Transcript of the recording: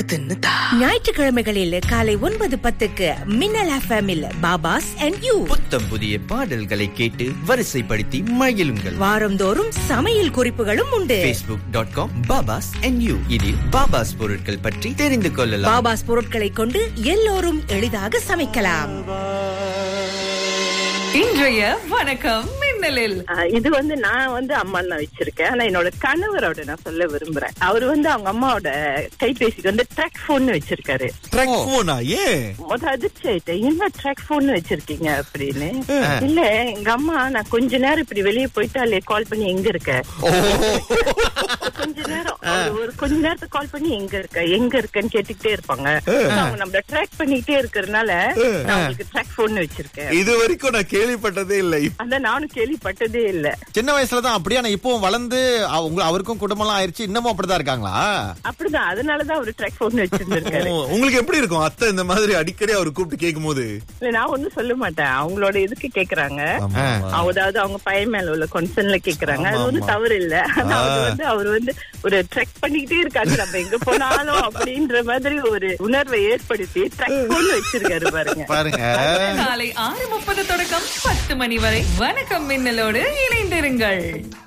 தின்னுதா ஞாயிற்றுக்கிழமைகளில் காலை ஒன்பது பத்துக்கு மின்னல் எஃப்எம்மில் பாபாஸ் அண்ட் யூ புத்தம் புதிய பாடல்களை கேட்டு வரிசைப்படுத்தி மகிழுங்கள் வாரந்தோறும் சமையல் குறிப்புகளும் உண்டு facebook.com dot com Babas and you இதில் பாபாஸ் பொருட்கள் பற்றி தெரிந்து கொள்ளலாம் பாபாஸ் பொருட்களை கொண்டு எல்லோரும் எளிதாக சமைக்கலாம் இன்றைய வணக்கம் மின்னலில் ஆஹ் இது வந்து நான் வந்து அம்மா தான் வச்சிருக்கேன் ஆனா என்னோட கணவரோட நான் சொல்ல விரும்புறேன் அவர் வந்து அவங்க அம்மாவோட கைபேசிக்கு வந்து ட்ராக் போன் வச்சிருக்காரு ட்ராக் போனா ஏன் முத அதிர்ச்சி ஆயிட்டேன் என்ன ட்ராக் போன் வச்சிருக்கீங்க அப்படின்னு இல்ல எங்க அம்மா நான் கொஞ்ச நேரம் இப்படி வெளியே போயிட்டாலே கால் பண்ணி எங்க இருக்க கொஞ்ச நேரம் ஒரு- ஒரு கொஞ்ச நேரத்துக்கு கால் பண்ணி எங்க இருக்க எங்க இருக்கன்னு கேட்டுக்கிட்டே இருப்பாங்க அவங்க நம்மள ட்ராக் பண்ணிட்டே இருக்கறதுனால நான் உங்களுக்கு ட்ராக் போன் வச்சிருக்கேன் இது வரைக்கும் நான் கேள்விப்பட்டதே இல்லை அதான் நானும் கேள்விப்பட்டதே இல்ல சின்ன வயசுல தான் அப்படியே ஆனா இப்பவும் வளர்ந்து அவங்க அவருக்கும் குடும்பம்லாம் ஆயிருச்சு இன்னமும் அப்படிதான் இருக்காங்களா அப்படிதான் அதனாலதான் அவரு ட்ராக் போன் வச்சிருந்திருக்காரு ஓ, உங்களுக்கு எப்படி இருக்கும் அத்தை இந்த மாதிரி அடிக்கடி அவர் கூப்பிட்டு கேட்கும் போது இல்ல நான் ஒண்ணும் சொல்ல மாட்டேன் அவங்களோட இதுக்கு கேக்குறாங்க அதாவது அவங்க பையன் மேல உள்ள கன்சர்ன்ல கேக்குறாங்க அது வந்து தவறு இல்ல ஆனா அது வந்து அவர் வந்து ஒரு ட்ரெக் பண்ணிக்கிட்டே இருக்காங்க நம்ம எங்க போனாலும் அப்படின்ற மாதிரி ஒரு உணர்வை ஏற்படுத்தி ட்ரெக் போன் வச்சிருக்காரு பாருங்க பாருங்க காலை ஆறு முப்பது தொடக்கம் பத்து மணி வரை வணக்கம் மின்னலோடு இணைந்திருங்கள்